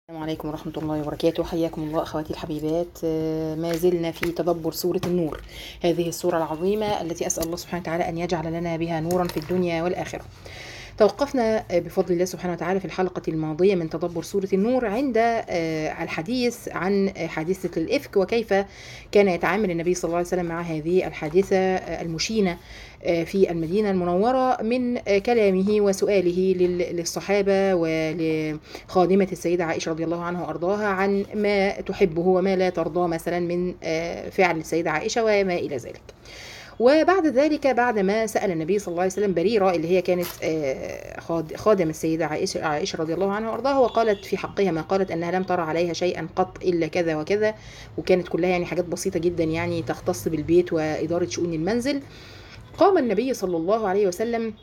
السلام عليكم ورحمة الله وبركاته حياكم الله أخواتي الحبيبات آه، ما زلنا في تدبر سورة النور هذه السورة العظيمة التي أسأل الله سبحانه وتعالى أن يجعل لنا بها نورا في الدنيا والآخرة توقفنا آه، بفضل الله سبحانه وتعالى في الحلقة الماضية من تدبر سورة النور عند آه، الحديث عن حادثة الإفك وكيف كان يتعامل النبي صلى الله عليه وسلم مع هذه الحادثة آه، المشينة آه، في المدينة المنورة من آه، كلامه وسؤاله لل- للصحابة ولخادمة السيدة عائشة رضي الله عنها وأرضاها عن ما تحبه وما لا ترضى مثلا من آه، فعل السيدة عائشة وما إلى ذلك وبعد ذلك بعد ما سأل النبي صلى الله عليه وسلم بريرة اللي هي كانت آه، خاد- خادم السيدة عائشة, عائشة رضي الله عنها وأرضاها وقالت في حقها ما قالت أنها لم ترى عليها شيئا قط إلا كذا وكذا وكانت كلها يعني حاجات بسيطة جدا يعني تختص بالبيت وإدارة شؤون المنزل قام النبي صلى الله عليه وسلم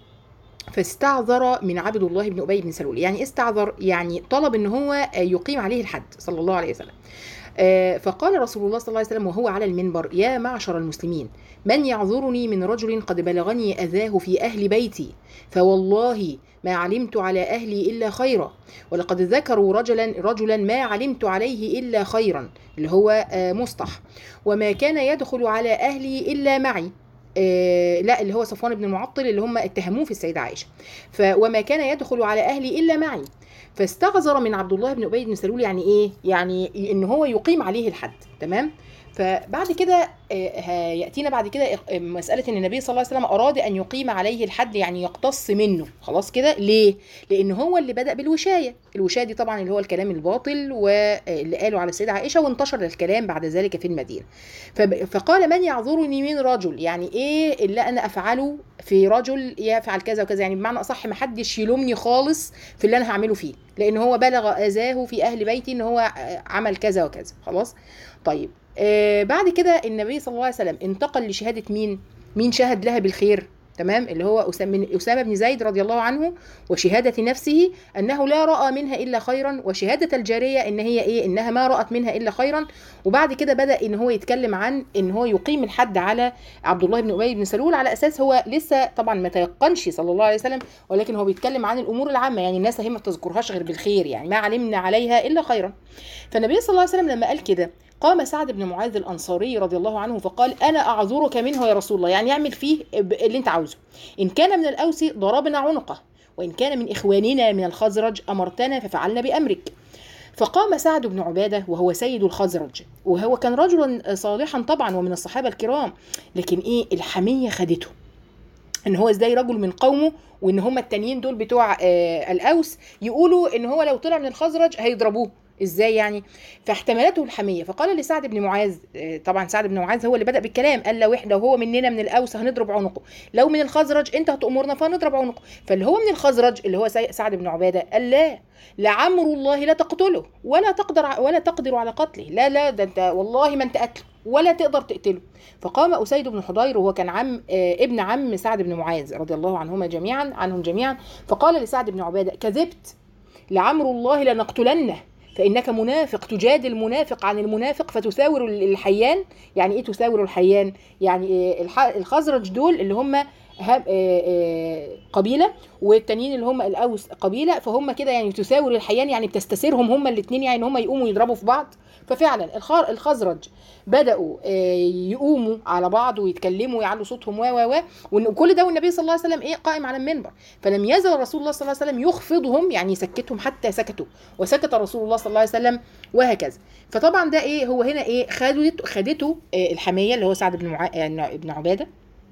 فاستعذر من عبد الله بن ابي بن سلول يعني استعذر يعني طلب ان هو يقيم عليه الحد صلى الله عليه وسلم آه، فقال رسول الله صلى الله عليه وسلم وهو على المنبر يا معشر المسلمين من يعذرني من رجل قد بلغني اذاه في اهل بيتي فوالله ما علمت على اهلي الا خيرا ولقد ذكروا رجلا رجلا ما علمت عليه الا خيرا اللي هو آه، مصطح وما كان يدخل على اهلي الا معي آه، لا اللي هو صفوان بن المعطل اللي هم اتهموه في السيدة عائشة ف وما كان يدخل على أهلي إلا معي فاستعذر من عبد الله بن أبي بن سلول يعني إيه يعني إن هو يقيم عليه الحد تمام فبعد كده آه، هيأتينا بعد كده آه، مسألة إن النبي صلى الله عليه وسلم أراد أن يقيم عليه الحد يعني يقتص منه خلاص كده ليه؟ لأن هو اللي بدأ بالوشاية الوشاية دي طبعا اللي هو الكلام الباطل واللي قاله على السيدة عائشة وانتشر الكلام بعد ذلك في المدينة فب- فقال من يعذرني من رجل يعني ايه اللي انا افعله في رجل يفعل كذا وكذا يعني بمعنى اصح ما حدش يلومني خالص في اللي انا هعمله فيه لان هو بلغ اذاه في اهل بيتي ان هو آه، عمل كذا وكذا خلاص طيب آه بعد كده النبي صلى الله عليه وسلم انتقل لشهاده مين مين شهد لها بالخير تمام اللي هو أسامة من أسامة بن زيد رضي الله عنه وشهادة نفسه أنه لا رأى منها إلا خيرا وشهادة الجارية إن هي إيه إنها ما رأت منها إلا خيرا وبعد كده بدأ إن هو يتكلم عن إن هو يقيم الحد على عبد الله بن أبي بن سلول على أساس هو لسه طبعا ما تيقنش صلى الله عليه وسلم ولكن هو بيتكلم عن الأمور العامة يعني الناس هي ما بتذكرهاش غير بالخير يعني ما علمنا عليها إلا خيرا فالنبي صلى الله عليه وسلم لما قال كده قام سعد بن معاذ الأنصاري رضي الله عنه فقال أنا أعذرك منه يا رسول الله يعني اعمل فيه اللي أنت عاوزه إن كان من الأوس ضربنا عنقه وإن كان من إخواننا من الخزرج أمرتنا ففعلنا بأمرك فقام سعد بن عبادة وهو سيد الخزرج وهو كان رجلا صالحا طبعا ومن الصحابة الكرام لكن إيه الحمية خدته ان هو ازاي رجل من قومه وان هم التانيين دول بتوع آه الاوس يقولوا ان هو لو طلع من الخزرج هيضربوه ازاي يعني فاحتملته الحميه فقال لسعد بن معاذ آه، طبعا سعد بن معاذ هو اللي بدا بالكلام قال لو احنا وهو مننا من الاوس هنضرب عنقه لو من الخزرج انت هتامرنا فهنضرب عنقه فاللي هو من الخزرج اللي هو سي- سعد بن عباده قال لا لعمر الله لا تقتله ولا تقدر ع- ولا تقدر على قتله لا لا ده انت والله ما انت قتله ولا تقدر تقتله فقام أسيد بن حضير وهو كان عم آه، ابن عم سعد بن معاذ رضي الله عنهما جميعا عنهم جميعا فقال لسعد بن عبادة كذبت لعمر الله لنقتلنه فإنك منافق تجادل منافق عن المنافق فتساور الحيان يعني إيه تساور الحيان يعني آه، الح- الخزرج دول اللي هم هم- آه، آه، قبيله والتانيين اللي هم الاوس قبيله فهم كده يعني تساور الحيان يعني بتستثيرهم هم الاثنين يعني ان هم يقوموا يضربوا في بعض ففعلا الخ- الخزرج بداوا آه، يقوموا على بعض ويتكلموا ويعلوا صوتهم و و و وإن كل ده والنبي صلى الله عليه وسلم ايه قائم على المنبر فلم يزل رسول الله صلى الله عليه وسلم يخفضهم يعني يسكتهم حتى سكتوا وسكت رسول الله صلى الله عليه وسلم وهكذا فطبعا ده ايه هو هنا ايه خدته خدته آه، الحميه اللي هو سعد بن معا... آه، بن عباده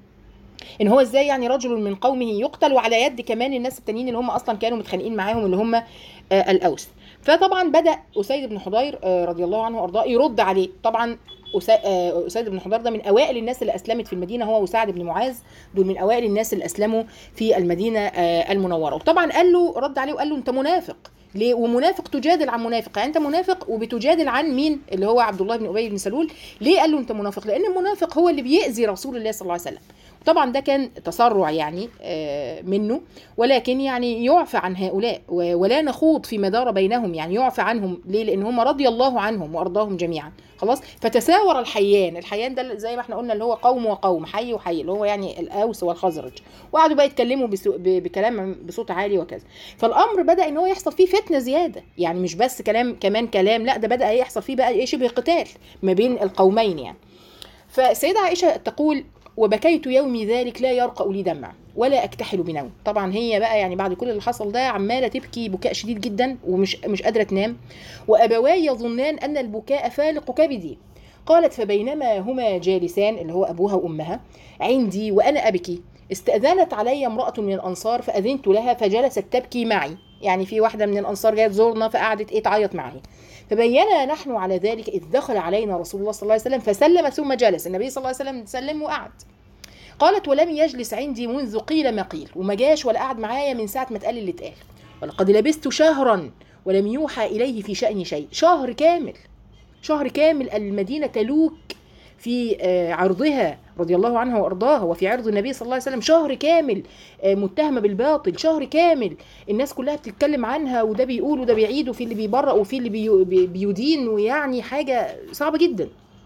ان هو ازاي يعني رجل من قومه يقتل وعلى يد كمان الناس التانيين اللي هم اصلا كانوا متخانقين معاهم اللي هم آه، الاوس فطبعا بدا اسيد بن حضير آه، رضي الله عنه وارضاه يرد عليه طبعا أسا- آه، اسيد بن حضير ده من اوائل الناس اللي اسلمت في المدينه هو وسعد بن معاذ دول من اوائل الناس اللي اسلموا في المدينه آه، المنوره وطبعا قال له رد عليه وقال له انت منافق ليه ومنافق تجادل عن منافق يعني انت منافق وبتجادل عن مين اللي هو عبد الله بن ابي بن سلول ليه قال له انت منافق لان المنافق هو اللي بيأذي رسول الله صلى الله عليه وسلم طبعا ده كان تسرع يعني آه، منه ولكن يعني يعفى عن هؤلاء و- ولا نخوض فيما دار بينهم يعني يعفى عنهم ليه لان هم رضي الله عنهم وارضاهم جميعا خلاص فتساور الحيان الحيان ده زي ما احنا قلنا اللي هو قوم وقوم حي وحي اللي هو يعني الاوس والخزرج وقعدوا بقى يتكلموا بسو- ب- بكلام بصوت عالي وكذا فالامر بدا ان هو يحصل فيه فتنه زياده يعني مش بس كلام كمان كلام لا ده بدا يحصل فيه بقى ايه شبه قتال ما بين القومين يعني فالسيدة عائشة تقول وبكيت يومي ذلك لا يرقى لي دمع ولا اكتحل بنوم طبعا هي بقى يعني بعد كل اللي حصل ده عماله تبكي بكاء شديد جدا ومش مش قادره تنام وابواي يظنان ان البكاء فالق كبدي قالت فبينما هما جالسان اللي هو ابوها وامها عندي وانا ابكي استاذنت علي امراه من الانصار فاذنت لها فجلست تبكي معي يعني في واحده من الانصار جايه تزورنا فقعدت ايه تعيط معي فبينا نحن على ذلك إذ دخل علينا رسول الله صلى الله عليه وسلم فسلم ثم جلس النبي صلى الله عليه وسلم سلم وقعد قالت ولم يجلس عندي منذ قيل ما قيل وما جاش ولا قعد معايا من ساعة ما اتقال اللي اتقال ولقد لبست شهرا ولم يوحى إليه في شأن شيء شهر كامل شهر كامل المدينة تلوك في آه، عرضها رضي الله عنها وارضاها وفي عرض النبي صلى الله عليه وسلم شهر كامل آه، متهمه بالباطل شهر كامل الناس كلها بتتكلم عنها وده بيقول وده بيعيد وفي اللي بيبرأ وفي اللي بي- بي- بيدين ويعني حاجه صعبه جدا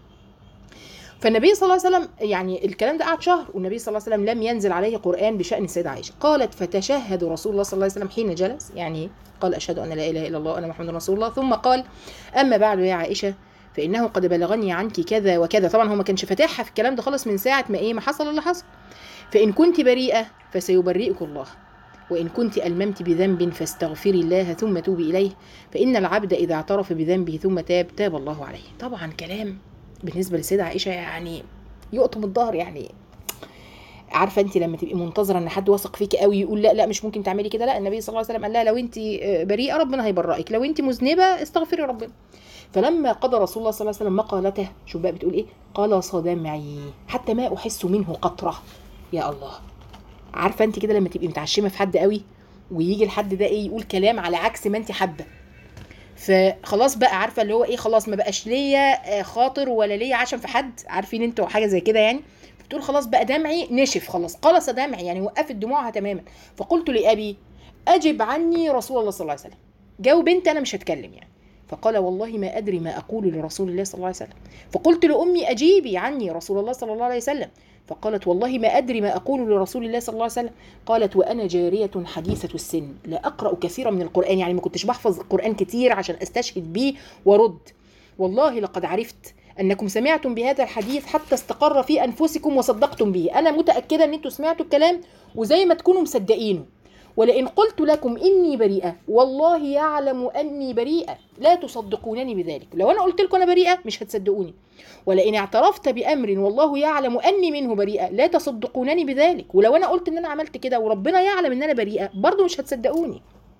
فالنبي صلى الله عليه وسلم يعني الكلام ده قعد شهر والنبي صلى الله عليه وسلم لم ينزل عليه قرآن بشأن السيدة عائشة قالت فتشهد رسول الله صلى الله عليه وسلم حين جلس يعني قال أشهد أن لا إله إلا الله وأنا محمد رسول الله ثم قال أما بعد يا عائشة فإنه قد بلغني عنك كذا وكذا طبعا هو ما كانش فاتحها في الكلام ده خالص من ساعة ما إيه ما حصل اللي حصل فإن كنت بريئة فسيبرئك الله وإن كنت ألممت بذنب فاستغفري الله ثم توبي إليه فإن العبد إذا اعترف بذنبه ثم تاب تاب الله عليه طبعا كلام بالنسبة للسيدة عائشة يعني يقطم الظهر يعني عارفه انت لما تبقي منتظره ان حد واثق فيكي قوي يقول لا لا مش ممكن تعملي كده لا النبي صلى الله عليه وسلم قال لها لو انت بريئه ربنا هيبرئك لو انت مذنبه استغفري ربنا فلما قضى رسول الله صلى الله عليه وسلم مقالته شوف بقى بتقول ايه قال صدمعي حتى ما احس منه قطره يا الله عارفه انت كده لما تبقي متعشمه في حد قوي ويجي الحد ده ايه يقول كلام على عكس ما انت حابه فخلاص بقى عارفه اللي هو ايه خلاص ما بقاش ليا آه، خاطر ولا ليا عشم في حد عارفين انتوا حاجه زي كده يعني بتقول خلاص بقى دمعي نشف خلاص قلص دمعي يعني وقفت دموعها تماما فقلت لابي اجب عني رسول الله صلى الله عليه وسلم جاوب انت انا مش هتكلم يعني فقال والله ما ادري ما اقول لرسول الله صلى الله عليه وسلم فقلت لامي اجيبي عني رسول الله صلى الله عليه وسلم فقالت والله ما ادري ما اقول لرسول الله صلى الله عليه وسلم قالت وانا جاريه حديثه السن لا اقرا كثيرا من القران يعني ما كنتش بحفظ القران كتير عشان استشهد بيه وارد والله لقد عرفت انكم سمعتم بهذا الحديث حتى استقر في انفسكم وصدقتم به انا متاكده ان انتم سمعتوا الكلام وزي ما تكونوا مصدقينه ولئن قلت لكم اني بريئه والله يعلم اني بريئه لا تصدقونني بذلك لو انا قلت لكم انا بريئه مش هتصدقوني ولئن اعترفت بامر والله يعلم اني منه بريئه لا تصدقونني بذلك ولو انا قلت ان انا عملت كده وربنا يعلم ان انا بريئه برضه مش هتصدقوني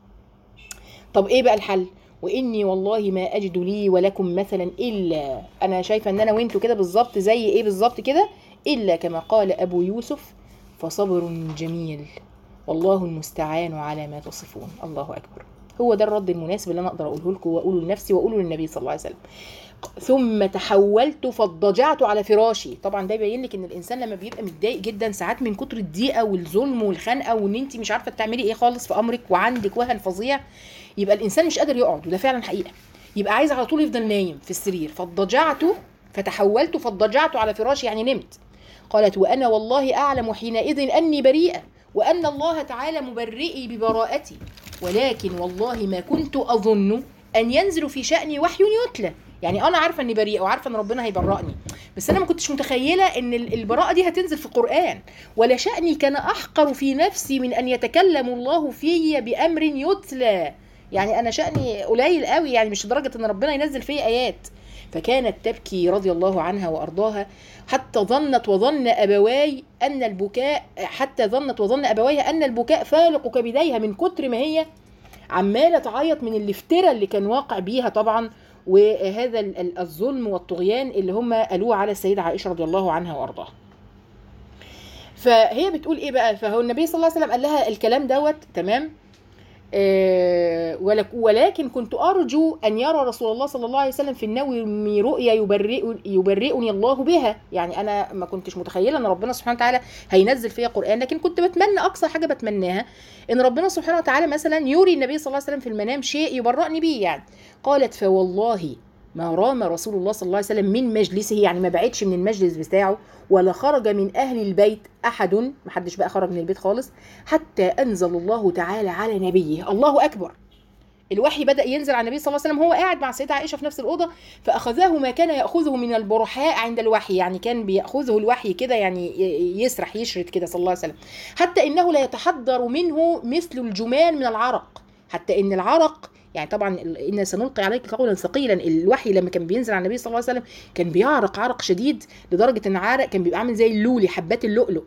طب ايه بقى الحل واني والله ما اجد لي ولكم مثلا الا انا شايفه ان انا وانتوا كده بالظبط زي ايه بالظبط كده الا كما قال ابو يوسف فصبر جميل والله المستعان على ما تصفون الله اكبر هو ده الرد المناسب اللي انا اقدر اقوله لكم واقوله لنفسي واقوله للنبي صلى الله عليه وسلم ثم تحولت فاضطجعت على فراشي طبعا ده يبين لك ان الانسان لما بيبقى متضايق جدا ساعات من كتر الضيقه والظلم والخنقه وان انت مش عارفه تعملي ايه خالص في امرك وعندك وهن فظيع يبقى الانسان مش قادر يقعد وده فعلا حقيقه يبقى عايز على طول يفضل نايم في السرير فاضطجعت فتحولت فاضطجعت على فراشي يعني نمت قالت وانا والله اعلم حينئذ اني بريئه وان الله تعالى مبرئي ببراءتي ولكن والله ما كنت اظن ان ينزل في شاني وحي يتلى يعني انا عارفه اني بريئه وعارفه ان ربنا هيبرئني بس انا ما كنتش متخيله ان ال- البراءه دي هتنزل في القران ولا شاني كان احقر في نفسي من ان يتكلم الله في بامر يتلى يعني انا شاني قليل قوي يعني مش لدرجه ان ربنا ينزل فيا ايات فكانت تبكي رضي الله عنها وارضاها حتى ظنت وظن ابواي ان البكاء حتى ظنت وظن ابويها ان البكاء فالق كبديها من كتر ما هي عماله تعيط من الافتراء اللي كان واقع بيها طبعا وهذا ال- ال- الظلم والطغيان اللي هم قالوه على السيده عائشه رضي الله عنها وارضاها. فهي بتقول ايه بقى؟ فهو النبي صلى الله عليه وسلم قال لها الكلام دوت تمام؟ آه، ولك- ولكن كنت أرجو أن يرى رسول الله صلى الله عليه وسلم في النوم رؤيا يبرئ يبرئني الله بها يعني أنا ما كنتش متخيلة أن ربنا سبحانه وتعالى هينزل فيها قرآن لكن كنت بتمنى أقصى حاجة بتمناها أن ربنا سبحانه وتعالى مثلا يري النبي صلى الله عليه وسلم في المنام شيء يبرئني بيه يعني قالت فوالله ما رام رسول الله صلى الله عليه وسلم من مجلسه يعني ما بعدش من المجلس بتاعه ولا خرج من أهل البيت أحد محدش بقى خرج من البيت خالص حتى أنزل الله تعالى على نبيه الله أكبر الوحي بدأ ينزل على النبي صلى الله عليه وسلم هو قاعد مع السيدة عائشة في نفس الأوضة فأخذه ما كان يأخذه من البرحاء عند الوحي يعني كان بيأخذه الوحي كده يعني ي- يسرح يشرد كده صلى الله عليه وسلم حتى إنه لا يتحضر منه مثل الجمان من العرق حتى إن العرق يعني طبعا ال- إن سنلقي عليك قولا ثقيلا الوحي لما كان بينزل على النبي صلى الله عليه وسلم كان بيعرق عرق شديد لدرجة إن عرق كان بيبقى عامل زي اللولي حبات اللؤلؤ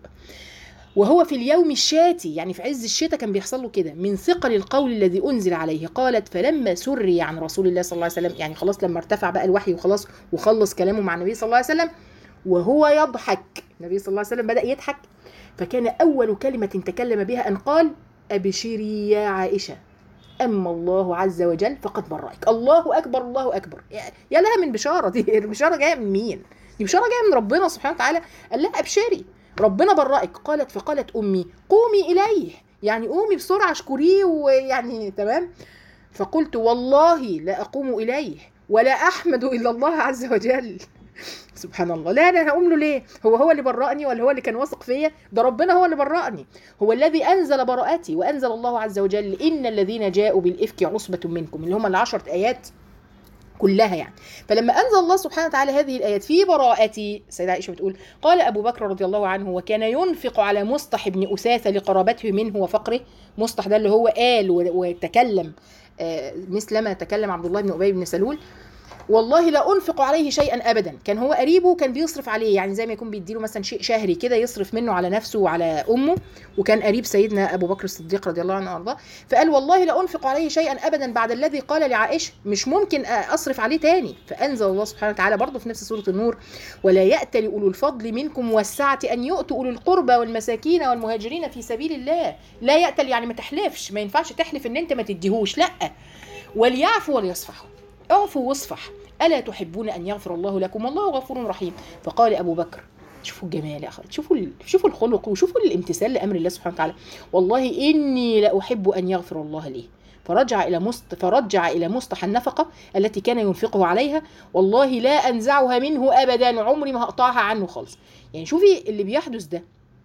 وهو في اليوم الشاتي يعني في عز الشتاء كان بيحصل له كده من ثقل القول الذي انزل عليه قالت فلما سري عن رسول الله صلى الله عليه وسلم يعني خلاص لما ارتفع بقى الوحي وخلاص وخلص كلامه مع النبي صلى الله عليه وسلم وهو يضحك النبي صلى الله عليه وسلم بدا يضحك فكان اول كلمه تكلم بها ان قال ابشري يا عائشه اما الله عز وجل فقد برأك الله اكبر الله اكبر يا- يا لها من بشاره دي البشاره جايه من مين دي بشاره جايه من ربنا سبحانه وتعالى قال لها ابشري ربنا برأك قالت فقالت أمي قومي إليه يعني قومي بسرعة اشكريه ويعني تمام فقلت والله لا أقوم إليه ولا أحمد إلا الله عز وجل سبحان الله لا انا هقوم له ليه هو هو اللي برأني ولا هو اللي كان واثق فيا ده ربنا هو اللي برأني هو الذي انزل براءتي وانزل الله عز وجل ان الذين جاءوا بالافك عصبه منكم اللي هم العشرة ايات كلها يعني فلما انزل الله سبحانه وتعالى هذه الايات في براءتي السيده عائشه بتقول قال ابو بكر رضي الله عنه وكان ينفق على مصطح بن اساثه لقرابته منه وفقره مصطح ده اللي هو قال و- وتكلم آه، مثل ما تكلم عبد الله بن ابي بن سلول والله لا انفق عليه شيئا ابدا كان هو قريبه كان بيصرف عليه يعني زي ما يكون بيديله مثلا شيء شهري كده يصرف منه على نفسه وعلى امه وكان قريب سيدنا ابو بكر الصديق رضي الله عنه وارضاه فقال والله لا انفق عليه شيئا ابدا بعد الذي قال لعائشه مش ممكن اصرف عليه تاني فانزل الله سبحانه وتعالى برضه في نفس سوره النور ولا يأتل اولو الفضل منكم والسعه ان يؤتوا اولي القربى والمساكين والمهاجرين في سبيل الله لا يأتل يعني ما تحلفش ما ينفعش تحلف ان انت ما تديهوش لا وليعفوا وليصفحوا اعفوا واصفح الا تحبون ان يغفر الله لكم والله غفور رحيم فقال ابو بكر شوفوا الجمال يا اخوات شوفوا ال- شوفوا الخلق وشوفوا الامتثال لامر الله سبحانه وتعالى والله اني لاحب ان يغفر الله لي فرجع الى مست فرجع الى مصطح النفقه التي كان ينفقه عليها والله لا انزعها منه ابدا عمري ما هقطعها عنه خالص يعني شوفي اللي بيحدث ده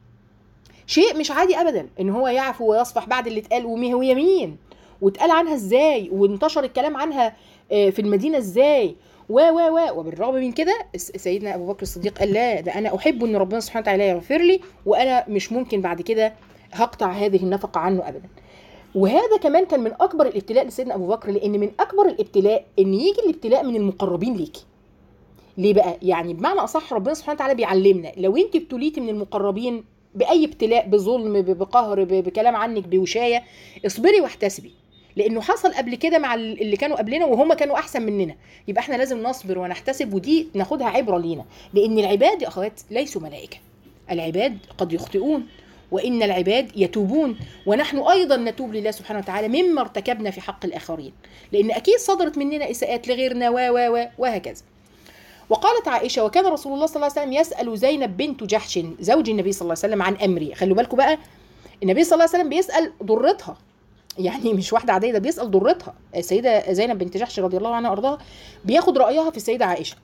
شيء مش عادي ابدا ان هو يعفو ويصفح بعد اللي اتقال ومي- وهي مين واتقال عنها ازاي وانتشر الكلام عنها آه، في المدينه ازاي و و و وبالرغم من كده الس- سيدنا ابو بكر الصديق قال لا ده انا احب ان ربنا سبحانه وتعالى يغفر لي وانا مش ممكن بعد كده هقطع هذه النفقه عنه ابدا وهذا كمان كان من اكبر الابتلاء لسيدنا ابو بكر لان من اكبر الابتلاء ان يجي الابتلاء من المقربين ليكي ليه بقى يعني بمعنى اصح ربنا سبحانه وتعالى بيعلمنا لو انت ابتليتي من المقربين باي ابتلاء بظلم ب- بقهر ب- بكلام عنك بوشايه اصبري واحتسبي لانه حصل قبل كده مع ال- اللي كانوا قبلنا وهم كانوا احسن مننا يبقى احنا لازم نصبر ونحتسب ودي ناخدها عبره لينا لان العباد يا اخوات ليسوا ملائكه العباد قد يخطئون وان العباد يتوبون ونحن ايضا نتوب لله سبحانه وتعالى مما ارتكبنا في حق الاخرين لان اكيد صدرت مننا اساءات لغيرنا و و و وهكذا وقالت عائشه وكان رسول الله صلى الله عليه وسلم يسال زينب بنت جحش زوج النبي صلى الله عليه وسلم عن امري خلوا بالكم بقى النبي صلى الله عليه وسلم بيسال ضرتها يعني مش واحده عاديه ده بيسال ضرتها السيده زينب بنت جحش رضي الله عنها وارضاها بياخد رايها في السيده عائشه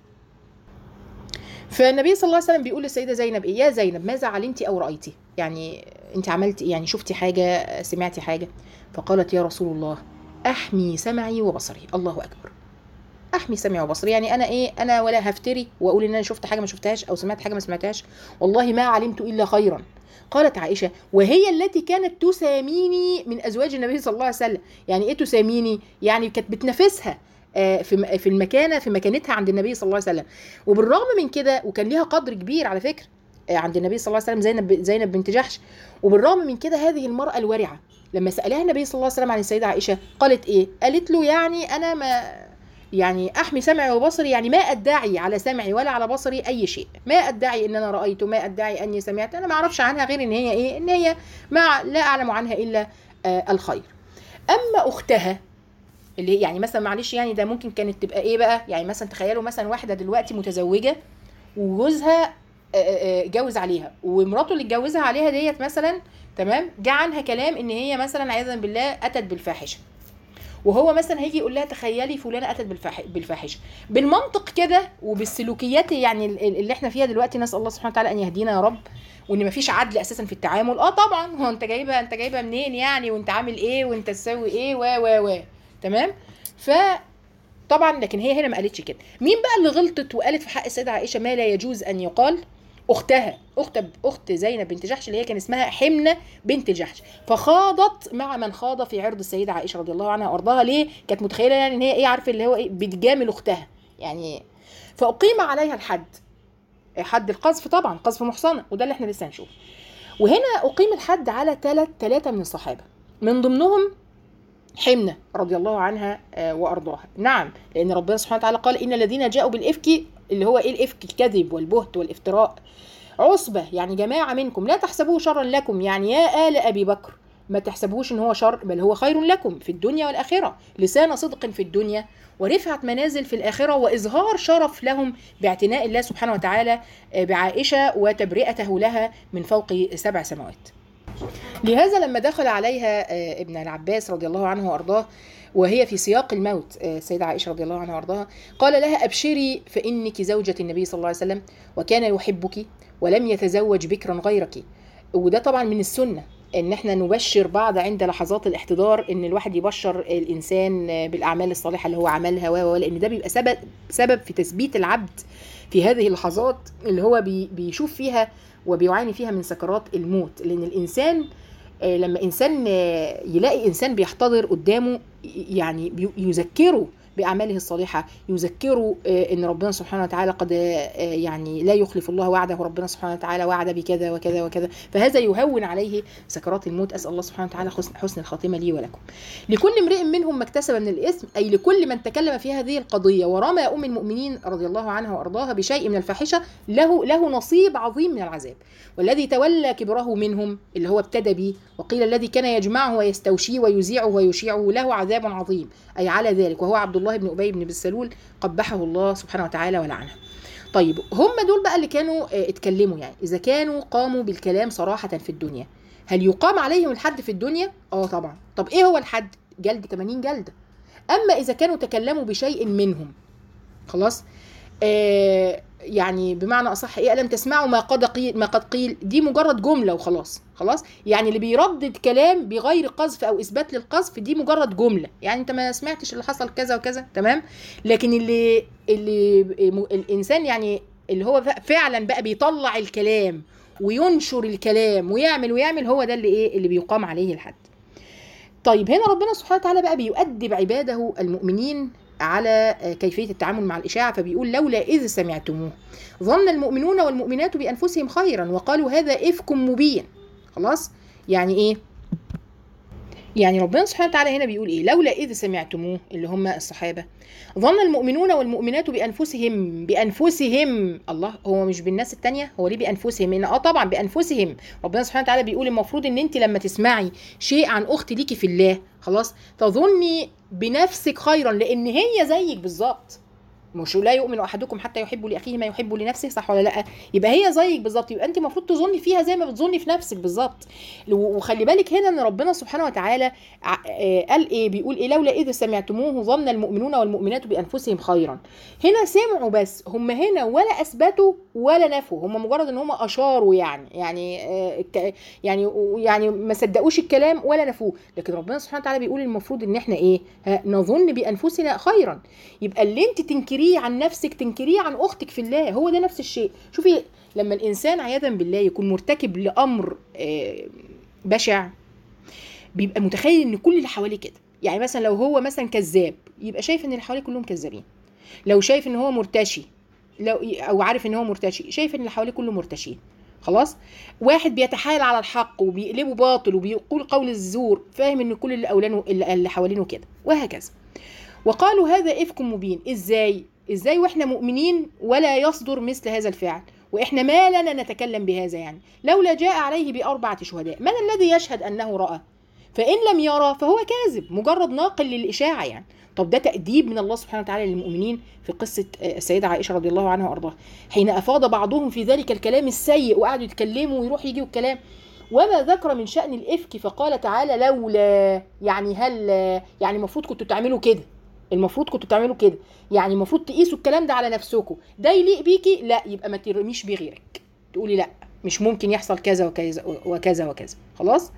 فالنبي صلى الله عليه وسلم بيقول للسيده زينب ايه يا زينب ماذا علمتي او رايتي يعني انت عملتي إيه؟ يعني شفتي حاجه سمعتي حاجه فقالت يا رسول الله احمي سمعي وبصري الله اكبر احمي سمعي وبصري يعني انا ايه انا ولا هفتري واقول ان انا شفت حاجه ما شفتهاش او سمعت حاجه ما سمعتهاش والله ما علمت الا خيرا قالت عائشه وهي التي كانت تساميني من ازواج النبي صلى الله عليه وسلم يعني ايه تساميني يعني كانت بتنافسها آه، في م- في المكانه في مكانتها عند النبي صلى الله عليه وسلم وبالرغم من كده وكان ليها قدر كبير على فكره آه، عند النبي صلى الله عليه وسلم زينب زينب بنت جحش وبالرغم من كده هذه المراه الورعه لما سالها النبي صلى الله عليه وسلم عن السيده عائشه قالت ايه قالت له يعني انا ما يعني احمي سمعي وبصري يعني ما ادعي على سمعي ولا على بصري اي شيء ما ادعي ان انا رايت ما ادعي اني سمعت انا ما اعرفش عنها غير ان هي ايه ان هي ما لا اعلم عنها الا آه الخير اما اختها اللي هي يعني مثلا معلش يعني ده ممكن كانت تبقى ايه بقى يعني مثلا تخيلوا مثلا واحده دلوقتي متزوجه وجوزها آه، آه، اتجوز عليها ومراته اللي اتجوزها عليها ديت مثلا تمام جه عنها كلام ان هي مثلا عياذا بالله اتت بالفاحشه وهو مثلا هيجي يقول لها تخيلي فلانه اتت بالفاح- بالفاحشه بالمنطق كده وبالسلوكيات يعني ال- ال- اللي احنا فيها دلوقتي نسال الله سبحانه وتعالى ان يهدينا يا رب وان مفيش عدل اساسا في التعامل اه طبعا هو انت جايبه انت جايبه منين يعني وانت عامل ايه وانت تسوي ايه و و و تمام ف طبعا لكن هي هنا ما قالتش كده مين بقى اللي غلطت وقالت في حق السيده عائشه ما لا يجوز ان يقال اختها اخت اخت زينب بنت جحش اللي هي كان اسمها حمنه بنت جحش فخاضت مع من خاض في عرض السيده عائشه رضي الله عنها وارضاها ليه كانت متخيله يعني ان هي ايه عارفه اللي هو ايه بتجامل اختها يعني فاقيم عليها الحد حد القذف طبعا قذف محصنه وده اللي احنا لسه هنشوفه وهنا اقيم الحد على ثلاث ثلاثه من الصحابه من ضمنهم حمنة رضي الله عنها آه، وأرضاها نعم لأن ربنا سبحانه وتعالى قال إن الذين جاءوا بالإفك اللي هو إيه الإفك الكذب والبهت والافتراء عصبة يعني جماعة منكم لا تحسبوه شرا لكم يعني يا آل أبي بكر ما تحسبوش ان هو شر بل هو خير لكم في الدنيا والاخره لسان صدق في الدنيا ورفعه منازل في الاخره واظهار شرف لهم باعتناء الله سبحانه وتعالى آه، بعائشه وتبرئته لها من فوق سبع سماوات لهذا لما دخل عليها آه، ابن العباس رضي الله عنه وارضاه وهي في سياق الموت آه، السيدة عائشة رضي الله عنها وارضاها قال لها أبشري فإنك زوجة النبي صلى الله عليه وسلم وكان يحبك ولم يتزوج بكرا غيرك وده طبعا من السنة ان احنا نبشر بعض عند لحظات الاحتضار ان الواحد يبشر الانسان آه، بالاعمال الصالحه اللي هو عملها و و- لان ده بيبقى سبب سبب في تثبيت العبد في هذه اللحظات اللي هو بي بيشوف فيها وبيعاني فيها من سكرات الموت لان الانسان آه، لما انسان آه، يلاقي انسان بيحتضر قدامه ي- يعني بي- يذكره باعماله الصالحه يذكره آه، ان ربنا سبحانه وتعالى قد آه، يعني لا يخلف الله وعده وربنا سبحانه وتعالى وعد بكذا وكذا وكذا فهذا يهون عليه سكرات الموت اسال الله سبحانه وتعالى حسن حسن الخاتمه لي ولكم لكل امرئ منهم ما اكتسب من الاثم اي لكل من تكلم في هذه القضيه ورمى ام المؤمنين رضي الله عنها وارضاها بشيء من الفاحشه له له نصيب عظيم من العذاب والذي تولى كبره منهم اللي هو ابتدى به وقيل الذي كان يجمعه ويستوشيه ويذيعه ويشيعه له عذاب عظيم اي على ذلك وهو عبد الله بن ابي بن بالسلول قبحه الله سبحانه وتعالى ولعنه طيب هم دول بقى اللي كانوا آه، اتكلموا يعني اذا كانوا قاموا بالكلام صراحه في الدنيا هل يقام عليهم الحد في الدنيا اه طبعا طب ايه هو الحد جلد 80 جلده اما اذا كانوا تكلموا بشيء منهم خلاص آه يعني بمعنى اصح ايه الم تسمعوا ما قد قيل ما قد قيل دي مجرد جمله وخلاص خلاص يعني اللي بيردد كلام بغير قذف او اثبات للقذف دي مجرد جمله يعني انت ما سمعتش اللي حصل كذا وكذا تمام لكن اللي اللي م- الانسان يعني اللي هو ف- فعلا بقى بيطلع الكلام وينشر الكلام ويعمل ويعمل هو ده اللي ايه اللي بيقام عليه الحد طيب هنا ربنا سبحانه وتعالى بقى بيؤدب عباده المؤمنين على آه، كيفية التعامل مع الإشاعة فبيقول لولا إذ سمعتموه ظن المؤمنون والمؤمنات بأنفسهم خيرا وقالوا هذا إفك مبين خلاص يعني إيه يعني ربنا سبحانه وتعالى هنا بيقول ايه لولا اذ سمعتموه اللي هم الصحابه ظن المؤمنون والمؤمنات بانفسهم بانفسهم الله هو مش بالناس التانية هو ليه بانفسهم ان اه طبعا بانفسهم ربنا سبحانه وتعالى بيقول المفروض ان انت لما تسمعي شيء عن اخت ليكي في الله خلاص تظني بنفسك خيرا لان هي زيك بالظبط مش لا يؤمن احدكم حتى يحب لاخيه ما يحب لنفسه صح ولا لا يبقى هي زيك بالظبط يبقى انت المفروض تظني فيها زي ما بتظني في نفسك بالظبط وخلي بالك هنا ان ربنا سبحانه وتعالى ع- آه، قال ايه بيقول ايه لولا اذ سمعتموه ظن المؤمنون والمؤمنات بانفسهم خيرا هنا سمعوا بس هم هنا ولا اثبتوا ولا نفوا هم مجرد ان هم اشاروا يعني يعني آه، الك- يعني يعني ما صدقوش الكلام ولا نفوه لكن ربنا سبحانه وتعالى بيقول المفروض ان احنا ايه ها، نظن بانفسنا خيرا يبقى اللي انت تنكريه عن نفسك تنكريه عن اختك في الله هو ده نفس الشيء شوفي لما الانسان عياذا بالله يكون مرتكب لامر آه، بشع بيبقى متخيل ان كل اللي حواليه كده يعني مثلا لو هو مثلا كذاب يبقى شايف ان اللي حواليه كلهم كذابين لو شايف ان هو مرتشي لو او عارف ان هو مرتشي شايف ان اللي حواليه كله مرتشين خلاص واحد بيتحايل على الحق وبيقلبه باطل وبيقول قول الزور فاهم ان كل اللي اولانه اللي اللي حوالينه كده وهكذا وقالوا هذا افك مبين ازاي ازاي واحنا مؤمنين ولا يصدر مثل هذا الفعل واحنا ما لنا نتكلم بهذا يعني لولا جاء عليه باربعه شهداء من الذي يشهد انه راى فان لم يرى فهو كاذب مجرد ناقل للاشاعه يعني طب ده تأديب من الله سبحانه وتعالى للمؤمنين في قصة السيدة عائشة رضي الله عنها وأرضاها حين أفاض بعضهم في ذلك الكلام السيء وقعدوا يتكلموا ويروح يجي الكلام وما ذكر من شأن الإفك فقال تعالى لولا يعني هل يعني المفروض كنتوا تعملوا كده المفروض كنتوا تعملوا كده يعني المفروض تقيسوا الكلام ده على نفسكم ده يليق بيكي لا يبقى ما ترميش بغيرك تقولي لا مش ممكن يحصل كذا وكذا وكذا وكذا خلاص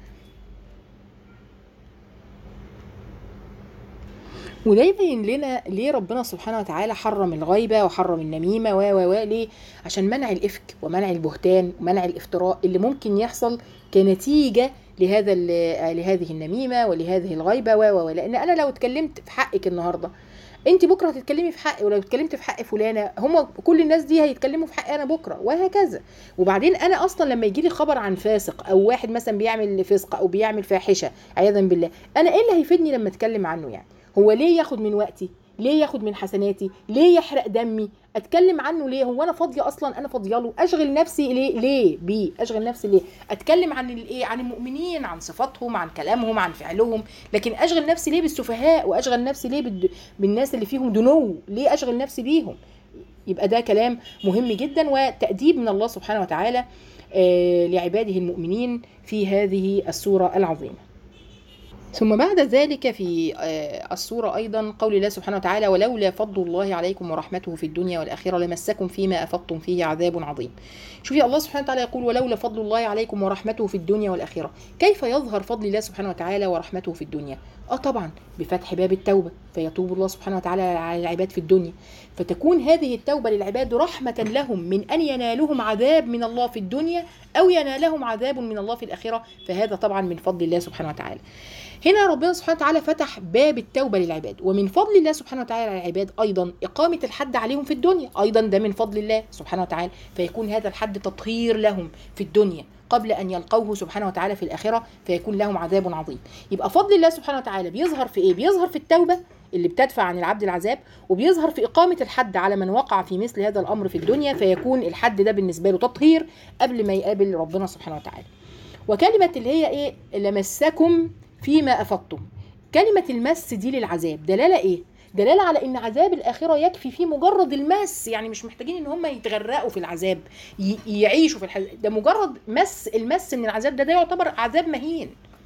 وده يبين لنا ليه ربنا سبحانه وتعالى حرم الغيبه وحرم النميمه و و و ليه؟ عشان منع الافك ومنع البهتان ومنع الافتراء اللي ممكن يحصل كنتيجه لهذا لهذه النميمه ولهذه الغيبه و و لان انا لو اتكلمت في حقك النهارده انت بكره هتتكلمي في حقي ولو اتكلمت في حق فلانه هم كل الناس دي هيتكلموا في حقي انا بكره وهكذا وبعدين انا اصلا لما يجي لي خبر عن فاسق او واحد مثلا بيعمل فسق او بيعمل فاحشه عياذا بالله انا ايه اللي هيفيدني لما اتكلم عنه يعني هو ليه ياخد من وقتي ليه ياخد من حسناتي ليه يحرق دمي اتكلم عنه ليه هو انا فاضيه اصلا انا فاضيه له اشغل نفسي ليه ليه بيه اشغل نفسي ليه اتكلم عن الايه عن المؤمنين عن صفاتهم عن كلامهم عن فعلهم لكن اشغل نفسي ليه بالسفهاء واشغل نفسي ليه بالد... بالناس اللي فيهم دنو ليه اشغل نفسي بيهم يبقى ده كلام مهم جدا وتأديب من الله سبحانه وتعالى آه لعباده المؤمنين في هذه السورة العظيمة ثم بعد ذلك في السورة أيضا قول الله سبحانه وتعالى ولولا فضل الله عليكم ورحمته في الدنيا والآخرة لمسكم فيما أفضتم فيه عذاب عظيم شوفي الله سبحانه وتعالى يقول ولولا فضل الله عليكم ورحمته في الدنيا والآخرة كيف يظهر فضل الله سبحانه وتعالى ورحمته في الدنيا اه طبعا بفتح باب التوبة فيتوب الله سبحانه وتعالى على العباد في الدنيا فتكون هذه التوبة للعباد رحمة لهم من أن ينالهم عذاب من الله في الدنيا أو ينالهم عذاب من الله في الآخرة فهذا طبعا من فضل الله سبحانه وتعالى هنا ربنا سبحانه وتعالى فتح باب التوبة للعباد ومن فضل الله سبحانه وتعالى على العباد أيضا إقامة الحد عليهم في الدنيا أيضا ده من فضل الله سبحانه وتعالى فيكون هذا الحد تطهير لهم في الدنيا قبل أن يلقوه سبحانه وتعالى في الآخرة فيكون لهم عذاب عظيم يبقى فضل الله سبحانه وتعالى بيظهر في إيه؟ بيظهر في التوبة اللي بتدفع عن العبد العذاب وبيظهر في إقامة الحد على من وقع في مثل هذا الأمر في الدنيا فيكون الحد ده بالنسبة له تطهير قبل ما يقابل ربنا سبحانه وتعالى وكلمة اللي هي إيه لمسكم فيما أفضتم كلمة المس دي للعذاب دلالة إيه؟ دلالة على إن عذاب الآخرة يكفي فيه مجرد المس يعني مش محتاجين إن هم يتغرقوا في العذاب يعيشوا في الحزاب ده مجرد مس المس من العذاب ده ده يعتبر عذاب مهين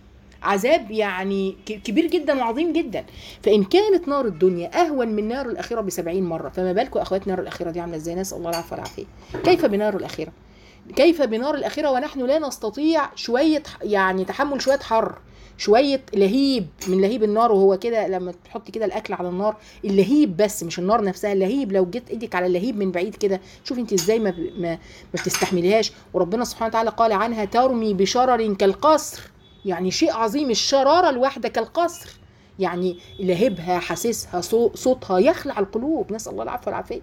عذاب يعني كبير جدا وعظيم جدا فإن كانت نار الدنيا أهون من نار الآخرة بسبعين مرة فما بالكم أخوات نار الآخرة دي عاملة إزاي نسأل الله العفو والعافية كيف بنار الآخرة كيف بنار الآخرة ونحن لا نستطيع شوية يعني تحمل شوية حر شويه لهيب من لهيب النار وهو كده لما تحطي كده الاكل على النار اللهيب بس مش النار نفسها اللهيب لو جيت ايدك على اللهيب من بعيد كده شوفي انت ازاي ما ما, ما بتستحمليهاش وربنا سبحانه وتعالى قال عنها ترمي بشرر كالقصر يعني شيء عظيم الشراره الواحده كالقصر يعني لهيبها حاسسها صوتها يخلع القلوب نسال الله العفو والعافيه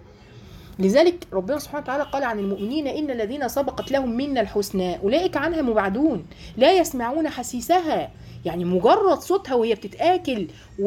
لذلك ربنا سبحانه وتعالى قال عن المؤمنين إن الذين سبقت لهم منا الحسنى أولئك عنها مبعدون لا يسمعون حسيسها يعني مجرد صوتها وهي بتتآكل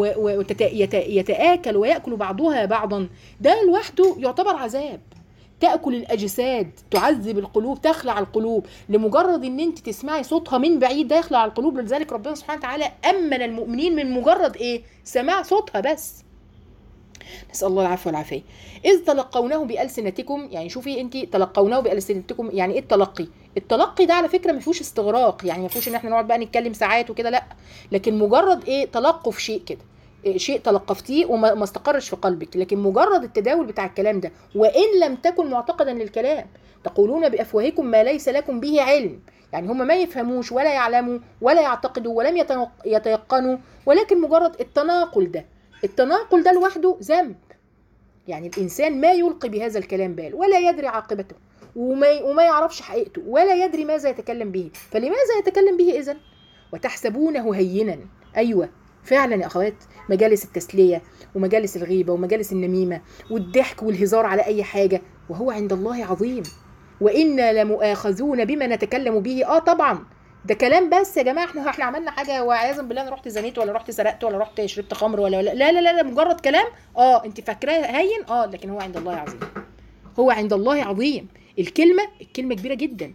ويتآكل ويأكل بعضها بعضا ده لوحده يعتبر عذاب تأكل الأجساد تعذب القلوب تخلع القلوب لمجرد ان انت تسمعي صوتها من بعيد ده يخلع القلوب لذلك ربنا سبحانه وتعالى أمن المؤمنين من مجرد ايه سماع صوتها بس نسأل الله العفو والعافية إذ تلقونه بألسنتكم يعني شوفي أنت تلقونه بألسنتكم يعني إيه التلقي التلقي ده على فكرة ما فيهوش استغراق يعني ما فيهوش إن إحنا نقعد بقى نتكلم ساعات وكده لا لكن مجرد إيه تلقف شيء كده إيه شيء تلقفتيه وما استقرش في قلبك لكن مجرد التداول بتاع الكلام ده وإن لم تكن معتقدا للكلام تقولون بأفواهكم ما ليس لكم به علم يعني هم ما يفهموش ولا يعلموا ولا يعتقدوا ولم يتيقنوا ولكن مجرد التناقل ده التناقل ده لوحده ذنب يعني الانسان ما يلقي بهذا الكلام بال ولا يدري عاقبته وما وما يعرفش حقيقته ولا يدري ماذا يتكلم به فلماذا يتكلم به اذا وتحسبونه هينا ايوه فعلا يا اخوات مجالس التسليه ومجالس الغيبه ومجالس النميمه والضحك والهزار على اي حاجه وهو عند الله عظيم وانا لمؤاخذون بما نتكلم به اه طبعا ده كلام بس يا جماعه احنا احنا عملنا حاجه وعياذا بالله انا رحت زنيت ولا رحت سرقت ولا رحت شربت خمر ولا لا لا لا, لا مجرد كلام اه انت فاكراه هين اه لكن هو عند الله عظيم هو عند الله عظيم الكلمه الكلمه كبيره جدا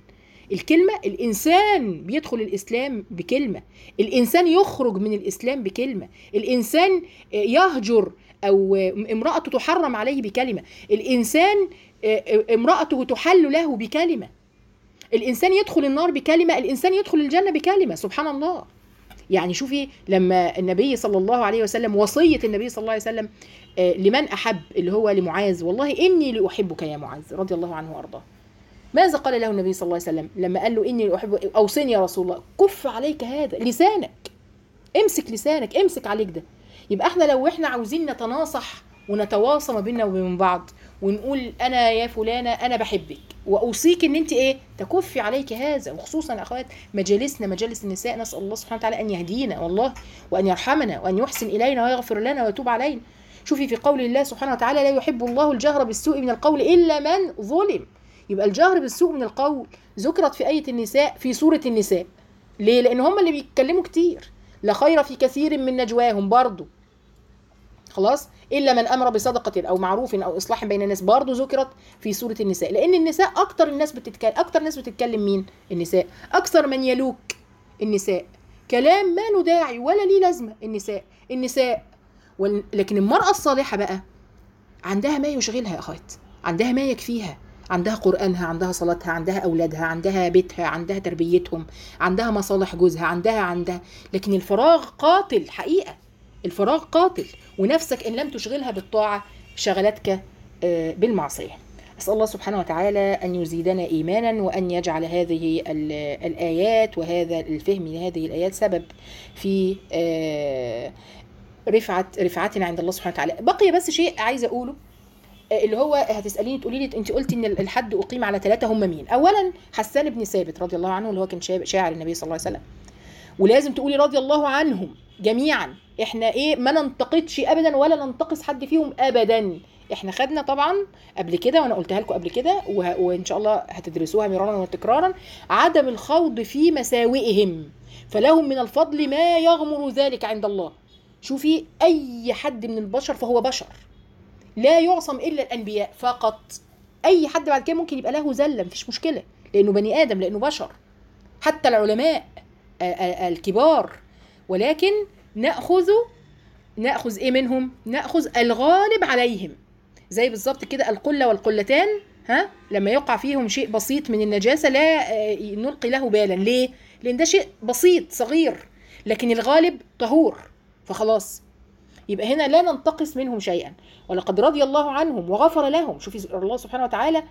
الكلمة الإنسان بيدخل الإسلام بكلمة الإنسان يخرج من الإسلام بكلمة الإنسان يهجر أو امرأته تحرم عليه بكلمة الإنسان امرأته تحل له بكلمة الإنسان يدخل النار بكلمة الإنسان يدخل الجنة بكلمة سبحان الله يعني شوفي لما النبي صلى الله عليه وسلم وصية النبي صلى الله عليه وسلم لمن أحب اللي هو لمعاذ والله إني لأحبك يا معاذ رضي الله عنه وأرضاه ماذا قال له النبي صلى الله عليه وسلم لما قال له إني لأحبك أوصني يا رسول الله كف عليك هذا لسانك امسك لسانك امسك عليك ده يبقى احنا لو احنا عاوزين نتناصح ونتواصى ما بيننا وبين بعض ونقول انا يا فلانه انا بحبك واوصيك ان انت ايه تكفي عليك هذا وخصوصا اخوات مجالسنا مجالس النساء نسال الله سبحانه وتعالى ان يهدينا والله وان يرحمنا وان يحسن الينا ويغفر لنا ويتوب علينا شوفي في قول الله سبحانه وتعالى لا يحب الله الجهر بالسوء من القول الا من ظلم يبقى الجهر بالسوء من القول ذكرت في ايه النساء في سوره النساء ليه لان هم اللي بيتكلموا كتير لا خير في كثير من نجواهم برضه خلاص الا من امر بصدقه او معروف او اصلاح بين الناس برضه ذكرت في سوره النساء لان النساء اكتر الناس بتتكلم اكتر ناس بتتكلم مين النساء اكثر من يلوك النساء كلام ما له داعي ولا ليه لازمه النساء النساء وال... لكن المراه الصالحه بقى عندها ما يشغلها يا اخوات عندها ما يكفيها عندها قرآنها عندها صلاتها عندها أولادها عندها بيتها عندها تربيتهم عندها مصالح جوزها عندها عندها لكن الفراغ قاتل حقيقة الفراغ قاتل ونفسك إن لم تشغلها بالطاعة شغلتك بالمعصية أسأل الله سبحانه وتعالى أن يزيدنا إيمانا وأن يجعل هذه الآيات وهذا الفهم لهذه الآيات سبب في رفعة رفعتنا عند الله سبحانه وتعالى بقي بس شيء عايزة أقوله اللي هو هتساليني تقولي لي انت قلتي ان الحد اقيم على ثلاثه هم مين؟ اولا حسان بن ثابت رضي الله عنه اللي هو كان شاعر النبي صلى الله عليه وسلم. ولازم تقولي رضي الله عنهم جميعا احنا ايه ما ننتقدش ابدا ولا ننتقص حد فيهم ابدا احنا خدنا طبعا قبل كده وانا قلتها لكم قبل كده وان شاء الله هتدرسوها مرارا وتكرارا عدم الخوض في مساوئهم فلهم من الفضل ما يغمر ذلك عند الله شوفي اي حد من البشر فهو بشر لا يعصم الا الانبياء فقط اي حد بعد كده ممكن يبقى له زله مفيش مشكله لانه بني ادم لانه بشر حتى العلماء الكبار ولكن ناخذ ناخذ ايه منهم ناخذ الغالب عليهم زي بالظبط كده القله والقلتان ها لما يقع فيهم شيء بسيط من النجاسه لا نلقي له بالا ليه لان ده شيء بسيط صغير لكن الغالب طهور فخلاص يبقى هنا لا ننتقص منهم شيئا ولقد رضي الله عنهم وغفر لهم شوفي الله سبحانه وتعالى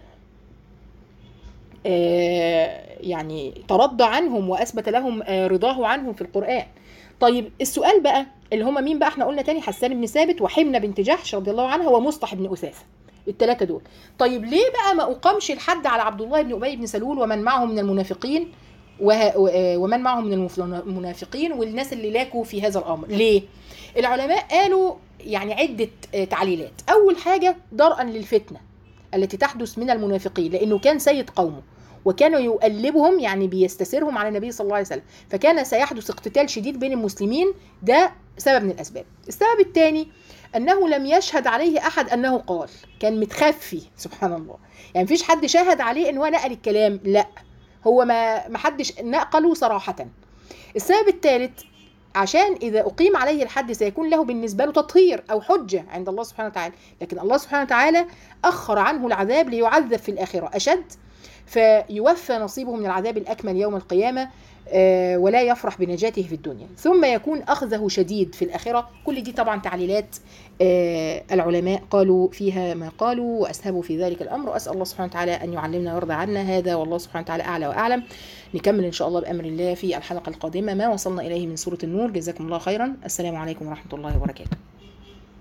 آه يعني ترضى عنهم واثبت لهم آه رضاه عنهم في القران طيب السؤال بقى اللي هم مين بقى احنا قلنا تاني حسان بن ثابت وحمنه بنت جحش رضي الله عنها ومصطح بن اثاثه الثلاثه دول طيب ليه بقى ما اقامش الحد على عبد الله بن ابي بن سلول ومن معه من المنافقين ومن معه من المنافقين والناس اللي لاكوا في هذا الامر ليه العلماء قالوا يعني عده تعليلات اول حاجه درءا للفتنه التي تحدث من المنافقين لانه كان سيد قومه وكانوا يؤلبهم يعني بيستسرهم على النبي صلى الله عليه وسلم فكان سيحدث اقتتال شديد بين المسلمين ده سبب من الاسباب السبب الثاني انه لم يشهد عليه احد انه قال كان متخفي سبحان الله يعني مفيش حد شهد عليه ان هو نقل الكلام لا هو ما ما حدش نقله صراحه السبب الثالث عشان إذا أقيم عليه الحد سيكون له بالنسبة له تطهير أو حجة عند الله سبحانه وتعالى لكن الله سبحانه وتعالى أخر عنه العذاب ليعذب في الآخرة أشد فيوفى نصيبه من العذاب الأكمل يوم القيامة ولا يفرح بنجاته في الدنيا ثم يكون أخذه شديد في الآخرة كل دي طبعا تعليلات العلماء قالوا فيها ما قالوا وأسهبوا في ذلك الأمر وأسأل الله سبحانه وتعالى أن يعلمنا ويرضى عنا هذا والله سبحانه وتعالى أعلى وأعلم نكمل إن شاء الله بأمر الله في الحلقة القادمة ما وصلنا إليه من سورة النور جزاكم الله خيرا السلام عليكم ورحمة الله وبركاته